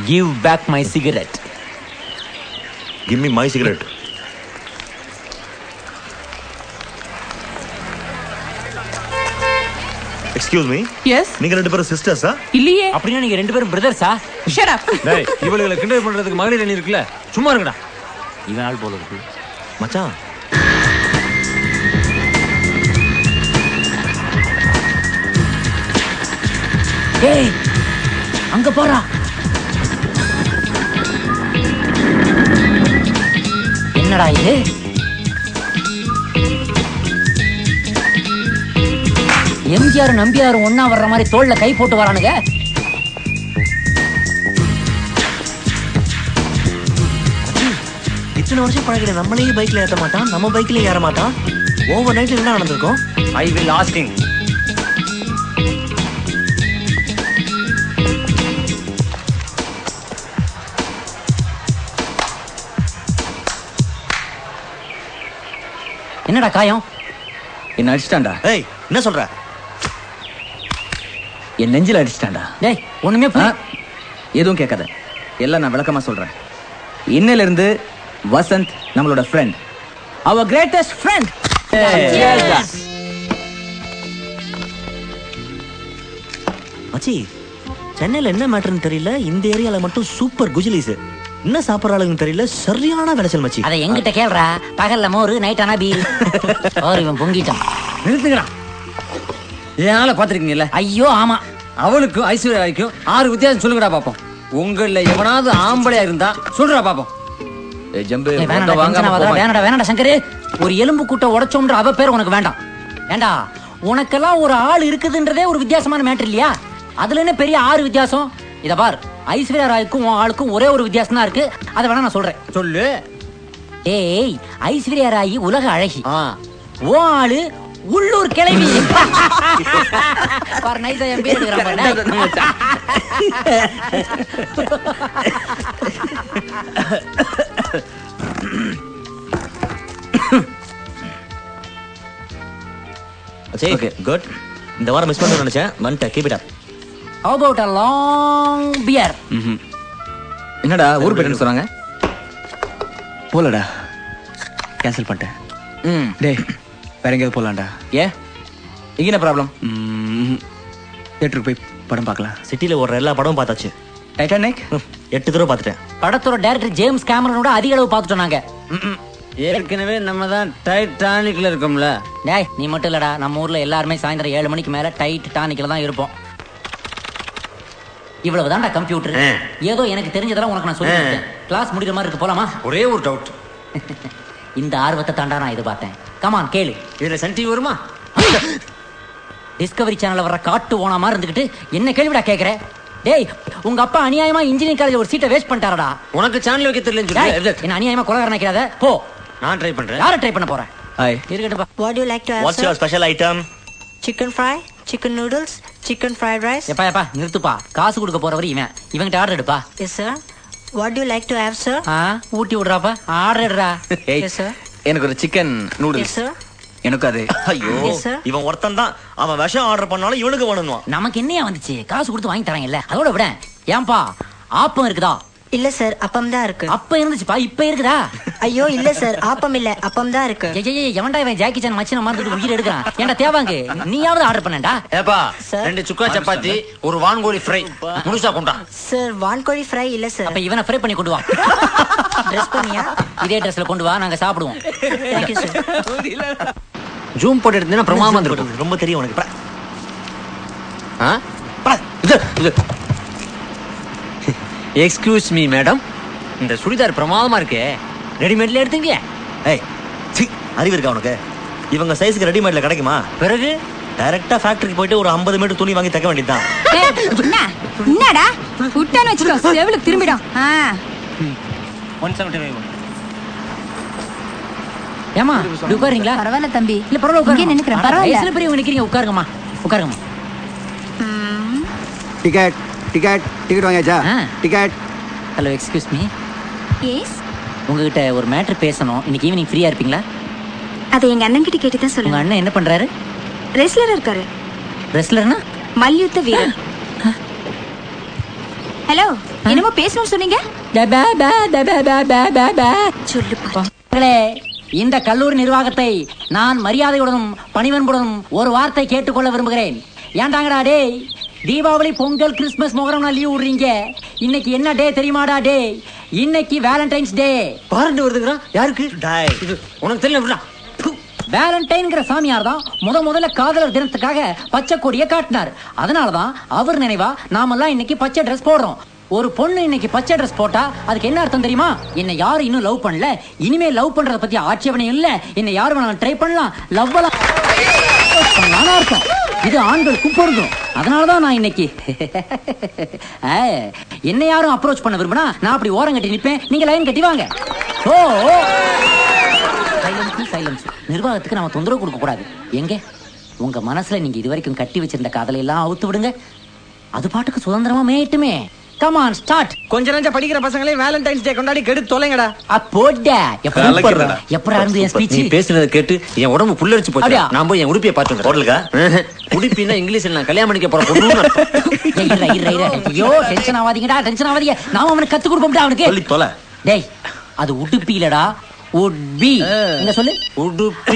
Give back my cigarette give me my cigarette excuse me yes நீங்க ரெண்டு பேரும் சிஸ்டர்ஸா இல்லையே அப்படின்னா நீங்க ரெண்டு பேரும் பிரதர்ஸா ஷட் அப் டேய் இவளுகளை கிண்டல் பண்றதுக்கு மகளிர் அணி இருக்குல்ல சும்மா இருக்குடா இவன் ஆள் போல இருக்கு மச்சான் ஏய் அங்க போறா என்னடா இது எம்ஜிஆர் நம்பியார் ஒண்ணா வர்ற மாதிரி தோல்ல கை போட்டு வரானுங்க இத்தனை வருஷம் பழகிற நம்மளையே பைக்ல ஏத்த மாட்டான் நம்ம பைக்ல ஏற மாட்டான் ஓவர் நைட்ல என்ன நடந்திருக்கும் ஐ வில் ஆஸ்கிங் என்னடா காயம் என்ன அடிச்சிட்டான்டா ஏய் என்ன சொல்ற என் நெஞ்சில் அடிச்சிட்டான்டா டேய் ஒண்ணுமே ஆ, புரிய- எதுவும் கேட்காத எல்லாம் நான் விளக்கமா சொல்றேன் இன்னையில இருந்து வசந்த் நம்மளோட ஃப்ரெண்ட் அவர் கிரேட்டஸ்ட் ஃப்ரெண்ட் மச்சி சென்னையில என்ன மேட்டர்னு தெரியல இந்த ஏரியால மட்டும் சூப்பர் குஜிலிஸ் என்ன சாப்பிட்றாளுன்னு தெரியல சரியான விளைச்சல் மச்சி அதை எங்கிட்ட கேள்றா பகல்ல மோரு நைட் ஆனா பீர் ஓர் இவன் பொங்கிட்டான் நிறுத்துங்கடா என் ஆளை பார்த்துருக்கீங்கல்ல ஐயோ ஆமா அவளுக்கும் ஐஸ்வர்யாவுக்கும் ஆறு வித்தியாசம் சொல்லுங்கடா பாப்போம் உங்கள எவனாவது ஆம்பளையா இருந்தா சொல்றா பாப்போம் ஏய் ஜம்பு ஏய், மொத்த வேணாம்டா, வாங்காம tension ஆகாதடா, போமா. வேணாம்டா வேணாம்டா சங்கரு ஒரு எலும்பு கூட்ட உடைச்சோம்ன்ற அவ பேர் உனக்கு வேண்டாம் ஏண்டா உனக்கெல்லாம் ஒரு ஆள் இருக்குதுன்றதே ஒரு வித்தியாசமான மேட்டர் இல்லையா அதுல என்ன பெரிய ஆறு வித்தியாசம் இத பார் ஐஸ்வர்யா ராய்க்கும் உன் ஆளுக்கும் ஒரே ஒரு வித்தியாசம் தான் இருக்கு அதை வேணா நான் சொல்றேன் சொல்லு ஏய் ஐஸ்வர்யா ராய் உலக அழகி ஆ ஓ ஆளு உள்ளூர் கிளவி பார் நைஸா என் பேர் எடுக்கிறான் பாரு. மச்சி Okay. குட் இந்த வாரம் மிஸ் பண்ண நினைச்சேன் வந்துட்டேன் keep it up How about a long beer? ம்ஹும். என்னடா ஊர் போயிட்டுன்னு சொன்னாங்க போலடா கேன்சல் பண்ணிட்டேன் ம் டேய் வேற எங்கேயாவது போலாம்டா ஏ இங்க என்ன ப்ராப்ளம் தேட்டருக்கு போய் படம் பார்க்கலாம் சிட்டில ஓடுற எல்லா படமும் பார்த்தாச்சு டைட்டானிக் ஹம், எட்டு தடவை பார்த்துட்டேன் படத்தோட டைரக்டர் ஜேம்ஸ் கேமரனோட அதிக அளவு பார்த்துட்டோம் நாங்க ஏற்கனவே நம்ம தான் டைட்டானிக்ல இருக்கோம்ல டேய் நீ மட்டும் இல்லடா நம்ம ஊர்ல எல்லாருமே சாயந்தரம் ஏழு மணிக்கு மேல டைட் டானிக்ல தான் இருப்போம் இவ்வளவுதான்டா கம்ப்யூட்டர் ஏதோ எனக்கு தெரிஞ்சதெல்லாம் உனக்கு நான் சொல்லி கிளாஸ் முடிக்கிற மாதிரி இருக்கு போலாமா ஒரே ஒரு டவுட் இந்த ஆர்வத்தை தாண்டா நான் எதிர்பார்த்தேன் கமான் கேளு இதுல சன் டிவி வருமா டிஸ்கவரி சேனல்ல வர காட்டு ஓனா மாதிரி இருந்துகிட்டு என்ன கேள்விடா கேக்குற டேய் உங்க அப்பா அநியாயமா இன்ஜினியரிங் காலேஜ் ஒரு சீட்டை வேஸ்ட் பண்ணிட்டாரடா உனக்கு சேனல் வைக்க தெரியலன்னு டேய், சொல்லி என்ன அநியாயமா கொலகாரன் நினைக்காத போ நான் ட்ரை பண்றேன் யாரை ட்ரை பண்ண போற ஹாய் இருக்கட்டும்பா What do you like to have, what's sir? Your special item Chicken fry, chicken noodles, chicken fried rice. எப்பா எப்பா நிறுத்துப்பா காசு கொடுக்க போறவர் இவன் இவங்கிட்ட ஆர்டர் எடுப்பா Yes, sir. What do you like to have, sir? ஆ ஊட்டி விடுறாப்பா ஆர்டர் எடுறா ஏய், Yes, sir. எனக்கு ஒரு சிக்கன் Yes, நூடுல்ஸ் sir. எனக்கு அது ஐயோ Yes, sir. இவன் ஒருத்தன் தான் அவன் விஷம் ஆர்டர் பண்ணாலும் இவனுக்கு வேணும்னுவான் நமக்கு என்னையா வந்துச்சு காசு கொடுத்து வாங்கி தராங்கல்ல அதோட விட ஏன்பா ஆப்பம் இருக்குதா இல்ல சார் அப்பம் தான் இருக்கு அப்ப இருந்துச்சுப்பா இப்ப இருக்குதா ஐயோ இல்ல சார் ஆப்பம் இல்ல அப்பம் தான் இருக்கு ஏய், ஏய், ஏய், எவன்டா இவன் ஜாக்கி சான் மச்சின மறந்துட்டு உயிர் எடுக்கிறான் ஏன்டா தேவாங்க நீயாவது ஆர்டர் பண்ணேன்டா ஏப்பா Sir. ரெண்டு சுக்கா சப்பாத்தி ஒரு வான்கோழி ஃப்ரை முழுசா கொண்டா சார் வான்கோழி ஃப்ரை இல்ல சார் அப்ப இவனை ஃப்ரை பண்ணி கொண்டு வா ட்ரெஸ் பண்ணியா இதே ட்ரெஸ்ல கொண்டு வா நாங்க சாப்பிடுவோம் தேங்க்யூ சார் ஜூம் போட்டு எடுத்தீங்கன்னா பிரமாதமா இருந்திருக்கும் ரொம்ப தெரியும் உனக்கு பா. ஆ? பா, இது, இது. எக்ஸ்கியூஸ் மீ மேடம் இந்த சுடிதார் பிரமாதமா இருக்கே ரெடிமேட்ல எடுத்தீங்க ஏய் சி அறிவு இருக்கா உனக்கு இவங்க சைஸ்க்கு ரெடிமேட்ல கிடைக்குமா பிறகு டைரக்டா ஃபேக்டரிக்கு போயிட்டு ஒரு 50 மீட்டர் துணி வாங்கி தைக்க வேண்டியதுதான் ஏய், என்ன என்னடா விட்டான்னு வச்சுக்கோ செவிலுக்கு திரும்பிடும் ஆ ஏமா இப்படி உட்காருங்களா பரவாயில்ல தம்பி இல்ல பரவாயில்ல இங்கே உட்காருங்க நின்னுக்கிறேன் அட, பரவாயில்ல வயசுல பெரியவங்க நிக்கிறீங்க உட்காருங்கம்மா உட்காருங்கம்மா டிக்கெட் டிக்கெட் டிக்கெட் வாங்கியாச்சா ஆ. Ticket hello excuse me yes உங்ககிட்ட ஒரு மேட்டர் பேசணும் இன்னைக்கு ஈவினிங் ஃப்ரீயா இருப்பீங்களா அதை எங்க அண்ணன் கிட்ட கேட்டு தான் உங்க சொல்லுங்க அண்ணன் என்ன பண்றாரு ரெஸ்லர் இருக்காரு ரெஸ்லர்னா மல்யுத்த வீரர் ஹலோ என்னமோ பேசணும்னு சொன்னீங்க சொல்லுப்பா மக்களே, இந்த கல்லூரி நிர்வாகத்தை நான் மரியாதையுடனும் பணிவன்புடனும் ஒரு வார்த்தை கேட்டுக்கொள்ள விரும்புகிறேன் ஏன்டாங்கடா டேய் தீபாவளி பொங்கல் கிறிஸ்மஸ் மொகரம் லீவ் விடுறீங்க இன்னைக்கு என்ன டே தெரியுமாடா டே இன்னைக்கு வேலண்டைன்ஸ் டே பாரண்ட் வருதுங்கிறான் யாருக்கு டாய் இது உனக்கு தெரியல விட்றா. ப்பு. வேலண்டைன்ங்கிற சாமியார் தான் முத முதல்ல காதலர் தினத்துக்காக பச்சை கொடியை காட்டினார் அதனாலதான் அவர் நினைவா நாமெல்லாம் இன்னைக்கு பச்சை ட்ரெஸ் போடுறோம் ஒரு பொண்ணு இன்னைக்கு பச்சை ட்ரெஸ் போட்டா அதுக்கு என்ன அர்த்தம் தெரியுமா என்னை யாரும் இன்னும் லவ் பண்ணல இனிமே லவ் பண்றத பத்தி ஆட்சேபனை இல்ல என்னை யாரும் வேணாலும் ட்ரை பண்ணலாம் லவ் நானா அர்த்தம் இது ஆண்களுக்கும் பொருந்தும் அதனாலதான் நான் இன்னைக்கு ஆ, என்னை யாரும் அப்ரோச் பண்ண விரும்பினா நான் அப்படி ஓரம் கட்டி நிப்பேன் நீங்க லைன் கட்டி வாங்க ஓ சைலன்ஸ் சைலன்ஸ் நிர்வாகத்துக்கு நாம தொந்தரவு கொடுக்க கூடாது எங்க உங்க மனசுல நீங்க இதுவரைக்கும் கட்டி வச்சிருந்த காதலை எல்லாம் அவுத்து விடுங்க அது பாட்டுக்கு சுதந்திரமா மேயட்டுமே கமான் ஸ்டார்ட் கொஞ்ச நஞ்சம் படிக்கிற பசங்களே வேலண்டைன்ஸ் டே கொண்டாடி கெடுத்து தொலைங்கடா அப்போடா கலக்கிறடா. எப்பரா இருந்து என் ஸ்பீச் நீ பேசுனதை கேட்டு என் உடம்பு புல்லரிச்சு போச்சு அப்படியா? நான் போய் என் உடுப்பியை பார்த்து ஹோட்டலுக்கா உடுப்பின்னா இங்கிலீஷ்ல நான் கல்யாணம் பண்ணிக்க போற பொண்ணு ஐயோ டென்ஷன் ஆகாதீங்கடா டென்ஷன் ஆகாதீங்க நாம அவனுக்கு கத்து கொடுப்போம்டா அவனுக்கு சொல்லி தொலை டேய் அது உடுப்பி இல்லடா உட்பி என்ன சொல்லு உடுப்பி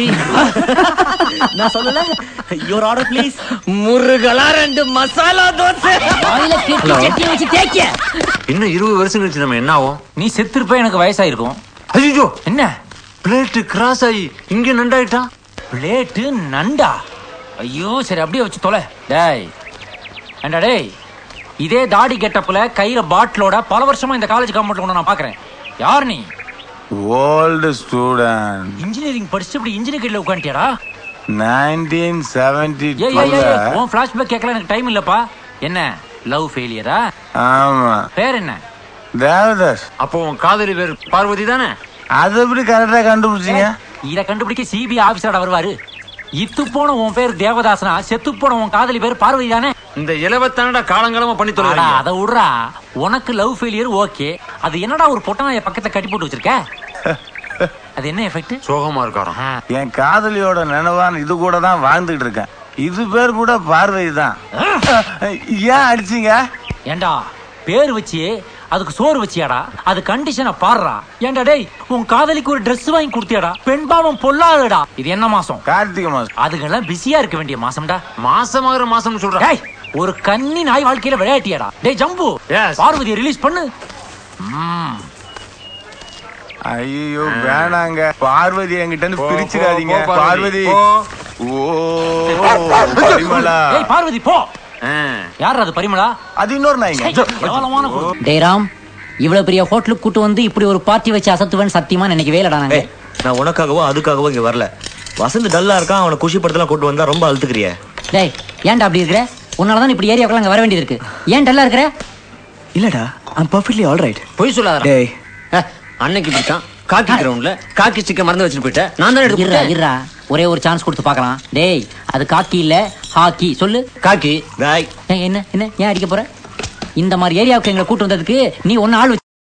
நான் சொல்லல யோர் ஆர்டர் ப்ளீஸ் முருகலா ரெண்டு மசாலா தோசை வாயில கெட்டி சட்டியை வச்சு தேய்க்க இன்னும் இருபது வருஷம் கழிச்சு நம்ம என்ன ஆகும் நீ செத்துருப்ப எனக்கு வயசாயிருக்கும் ஐயோ என்ன பிளேட் கிராஸ் ஆகி இங்க நண்டாயிட்டான் பிளேட்டு நண்டா ஐயோ சரி அப்படியே வச்சு தொலை டேய் ஏண்டா டேய் இதே தாடி கெட்டப்புல கையில பாட்டிலோட பல வருஷமா இந்த காலேஜ் காம்பவுண்ட்ல கொண்டு நான் பாக்குறேன் யார் நீ ஓல்டு ஸ்டூடெண்ட் இன்ஜினியரிங் படிச்சுட்டு இப்படி இன்ஜினியர் கையில உட்காந்துட்டியாடா நைன்டீன் செவன்டி ஏய் ஏய் ஏய், ஏய் உன் ஃபிளாஷ்பேக் கேட்கல எனக்கு டைம் இல்லப்பா என்ன லவ் ஃபெயிலியரா ஆமா பேர் என்ன தேவதாஸ் அப்போ உன் காதலி பேர் பார்வதி தானே அது எப்படி கரெக்டா கண்டுபிடிச்சீங்க இத கண்டுபிடிக்க சிபிஐ ஆபீசரோட வருவாரு இத்து போன உன் பேர் தேவதாசனா செத்து போன உன் காதலி பேர் பார்வதி தானே இந்த இலவத்தானடா காலங்காலமா பண்ணி அடா, தொலைறீங்க அத விடுறா உனக்கு லவ் ஃபெயிலியர் ஓகே அது என்னடா ஒரு பொட்டனாய பக்கத்துல கட்டி போட்டு வச்சிருக்க அது என்ன எஃபெக்ட் சோகமா இருக்காராம் என் காதலியோட நினைவான் இது கூட தான் வாழ்ந்துட்டு இருக்கேன் இது பேர் கூட பார்வை தான் ஏன் அடிச்சீங்க ஏண்டா பேர் வச்சு அதுக்கு சோறு வச்சியாடா அது கண்டிஷனை பாடுறா ஏண்டா டேய் உன் காதலிக்கு ஒரு Dress வாங்கி கொடுத்தியாடா பெண் பாவம் பொல்லாதடா இது என்ன மாசம் கார்த்திகை மாசம் அதுக்கெல்லாம் பிஸியா இருக்க வேண்டிய மாசம்டா மாசமாகிற மாசம் சொல்றேன் டேய் ஒரு கன்னி நாய் வாழ்க்கையில விளையாட்டியாடா டேய் ஜம்பு Yes. பார்வதியை ரிலீஸ் பண்ணு ம். ஐயோ வேணாங்க பார்வதி என்கிட்ட இருந்து போ, பிரிச்சிடாதீங்க போ, போ, பார்வதி, பார்வதி ஓ பரிமளா டேய் பார்வதி போ ஆ. யார் அது பரிமளா அது இன்னொரு நாய்ங்க கேவலமான பொண்ணு. டேய் ராம் இவ்வளவு பெரிய ஹோட்டலுக்கு கூட்டு வந்து இப்படி ஒரு பார்ட்டி வச்சு அசத்துவேன்னு சத்தியமா நினைக்கவே இல்லடா நாங்க ஏய், நான் உனக்காகவோ அதுக்காகவோ இங்க வரல வசந்த் டல்லா இருக்கான் அவனை குஷி படத்தெல்லாம் கூட்டு வந்தா ரொம்ப அழுத்துக்கிறிய டேய் ஏன்டா அப்படி இருக்கிற உன்னாலதான் இப்படி ஏரியாவுக்குள்ள அங்க வர வேண்டியது இருக்கு ஏன் டல்லா இருக்கிற இல்லடா ஐம் பர்ஃபெக்ட்லி ஆல் ரைட் பொய் சொல்லாத டேய் அன்னைக்கு இப்படித்தான் காக்கி கிரவுண்ட்ல காக்கி சிக்க மறந்து வச்சுட்டு போயிட்டேன் நான் தான் எடுத்து இருடா கொடுத்தேன். இருடா ஒரே ஒரு சான்ஸ் கொடுத்து பார்க்கலாம் டேய் அது காக்கி இல்ல ஹாக்கி சொல்லு காக்கி டாய் ஏய், என்ன என்ன ஏன் அடிக்க போற இந்த மாதிரி ஏரியாவுக்கு எங்களை கூட்டு வந்ததுக்கு நீ ஒன்னு ஆள் வச்சு